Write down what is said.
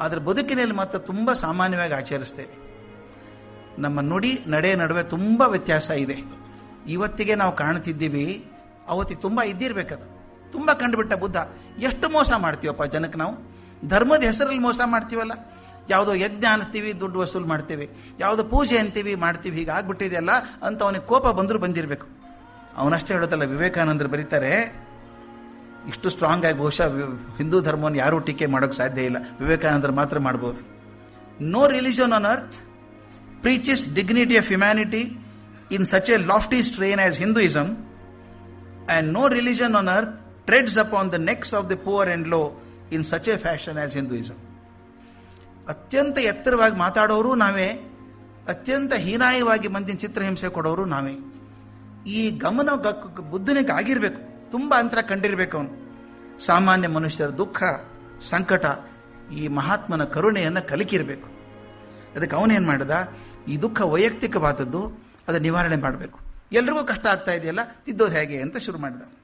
ಆದರೆ ಬದುಕಿನಲ್ಲಿ ಮಾತ್ರ ತುಂಬ ಸಾಮಾನ್ಯವಾಗಿ ಆಚರಿಸ್ತೇವೆ ನಮ್ಮ ನುಡಿ ನಡೆ ನಡುವೆ ತುಂಬ ವ್ಯತ್ಯಾಸ ಇದೆ ಇವತ್ತಿಗೆ ನಾವು ಕಾಣ್ತಿದ್ದೀವಿ ಅವತ್ತಿಗೆ ತುಂಬ ಇದ್ದಿರ್ಬೇಕದು ತುಂಬ ಕಂಡುಬಿಟ್ಟ ಬುದ್ಧ ಎಷ್ಟು ಮೋಸ ಮಾಡ್ತೀವಪ್ಪ ಜನಕ್ಕೆ ನಾವು ಧರ್ಮದ ಹೆಸರಲ್ಲಿ ಮೋಸ ಮಾಡ್ತೀವಲ್ಲ ಯಾವುದೋ ಯಜ್ಞ ಅನಿಸ್ತೀವಿ ದುಡ್ಡು ವಸೂಲು ಮಾಡ್ತೀವಿ ಯಾವುದೋ ಪೂಜೆ ಅಂತೀವಿ ಮಾಡ್ತೀವಿ ಹೀಗೆ ಆಗ್ಬಿಟ್ಟಿದೆಯಲ್ಲ ಅಂತ ಅವನಿಗೆ ಕೋಪ ಬಂದರೂ ಬಂದಿರಬೇಕು ಅವನಷ್ಟೇ ಹೇಳೋದಲ್ಲ ವಿವೇಕಾನಂದರು ಬರೀತಾರೆ ಇಷ್ಟು ಸ್ಟ್ರಾಂಗ್ ಆಗಿ ಬಹುಶಃ ವಿ- ಹಿಂದೂ ಧರ್ಮವನ್ನು ಯಾರೂ ಟೀಕೆ ಮಾಡೋಕ್ಕೆ ಸಾಧ್ಯ ಇಲ್ಲ ವಿವೇಕಾನಂದರು ಮಾತ್ರ ಮಾಡ್ಬೋದು no religion on earth preaches dignity of humanity in such a lofty strain as Hinduism, and no religion on earth treads upon the necks of the poor and low in such a fashion as Hinduism. ಅತ್ಯಂತ ಎತ್ತರವಾಗಿ ಮಾತಾಡೋರು ನಾವೇ ಅತ್ಯಂತ ಹೀನಾಯವಾಗಿ ಮಂದಿನ ಚಿತ್ರಹಿಂಸೆ ಕೊಡೋರು ನಾವೇ ಈ ಗಮನ ಗ- ಗ- ಬುದ್ಧನಿಗೆ ಆಗಿರ್ಬೇಕು ತುಂಬ ಅಂತರ ಕಂಡಿರ್ಬೇಕು ಅವನು ಸಾಮಾನ್ಯ ಮನುಷ್ಯರ ದುಃಖ ಸಂಕಟ ಈ ಮಹಾತ್ಮನ ಕರುಣೆಯನ್ನು ಕಲಿಕಿರಬೇಕು ಅದಕ್ಕೆ ಅವನೇನು ಮಾಡಿದ ಈ ದುಃಖ ವೈಯಕ್ತಿಕವಾದದ್ದು ಅದನ್ನು ನಿವಾರಣೆ ಮಾಡಬೇಕು ಎಲ್ರಿಗೂ ಕಷ್ಟ ಆಗ್ತಾ ಇದೆಯಲ್ಲ ತಿದ್ದೋದು ಹೇಗೆ ಅಂತ ಶುರು ಮಾಡಿದ